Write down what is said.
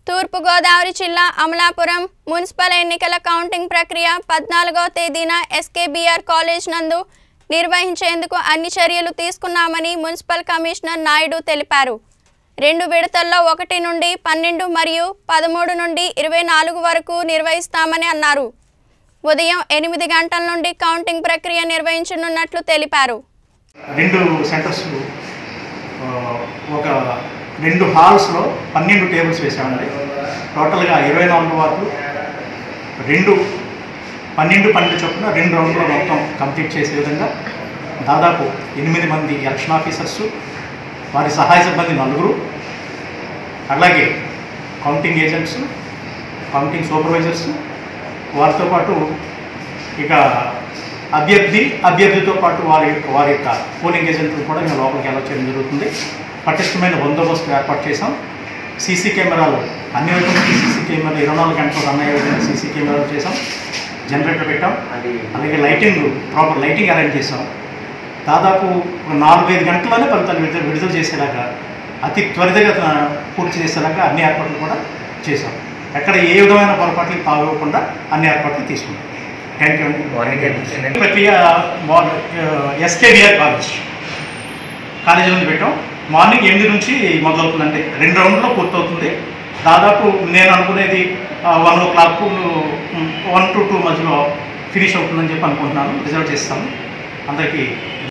తూర్పుగోదావరి జిల్లా అమలాపురం మున్సిపల్ ఎన్నికల కౌంటింగ్ ప్రక్రియ పద్నాలుగవ తేదీన ఎస్కేబీఆర్ కాలేజ్ నందు నిర్వహించేందుకు అన్ని చర్యలు తీసుకున్నామని మున్సిపల్ కమిషనర్ నాయుడు తెలిపారు రెండు విడతల్లో ఒకటి నుండి పన్నెండు మరియు పదమూడు నుండి ఇరవై నాలుగు వరకు నిర్వహిస్తామని అన్నారు ఉదయం ఎనిమిది గంటల నుండి కౌంటింగ్ ప్రక్రియ నిర్వహించనున్నట్లు తెలిపారు రెండు సెంటర్స్ ఆ, ఒక రెండు హాల్స్లో పన్నెండు టేబుల్స్ వేసామండి టోటల్గా ఇరవై నాలుగు వార్డులు రెండు పన్నెండు పన్నెండు చొప్పున రెండు రౌండ్లో మొత్తం కంప్లీట్ చేసే విధంగా దాదాపు ఎనిమిది మంది ఎలక్షన్ ఆఫీసర్సు వారి సహాయ సిబ్బంది నలుగురు అలాగే కౌంటింగ్ ఏజెంట్స్ కౌంటింగ్ సూపర్వైజర్స్ వారితో పాటు ఇక అభ్యర్థి అభ్యర్థితో పాటు వారి యొక్క వారి యొక్క పోలింగ్ ఏజెంట్లు కూడా మేము లోపలికి ఎలా చేయడం జరుగుతుంది పటిష్టమైన బందోబస్తు ఏర్పాటు చేసాం సీసీ కెమెరాలు అన్ని వైపుల నుంచి సీసీ కెమెరాలు ఇరవై నాలుగు గంటలు రన్ అయ్యే విధంగా సీసీ కెమెరాలు చేసాం జనరేటర్ పెట్టాం అలాగే లైటింగ్ ప్రాపర్ లైటింగ్ అరేంజ్ చేసాం దాదాపు ఒక నాలుగైదు గంటల్లోనే ఫలితాలు విడుదల విడుదల చేసేలాగా అతి త్వరితగతిన పూర్తి చేసేలాగా అన్ని ఏర్పాట్లు కూడా చేసాం ఎక్కడ ఏ విధమైన పొరపాట్లకి తాగకుండా అన్ని ఏర్పాట్లు తీసుకున్నాం థ్యాంక్ యూ అండి మార్నింగ్ అడ్మిషన్ ప్రక్రియ ఎస్కేబిఆర్ కాలేజ్ కాలేజీ నుంచి పెట్టాం మార్నింగ్ ఎనిమిది నుంచి మొదలవుతుందండి రెండు రౌండ్లో పూర్తవుతుంది దాదాపు నేను అనుకునేది one o'clock one to two మధ్యలో ఫినిష్ అవుతుందని చెప్పి అనుకుంటున్నాను రిజల్ట్ చేస్తాను అందరికీ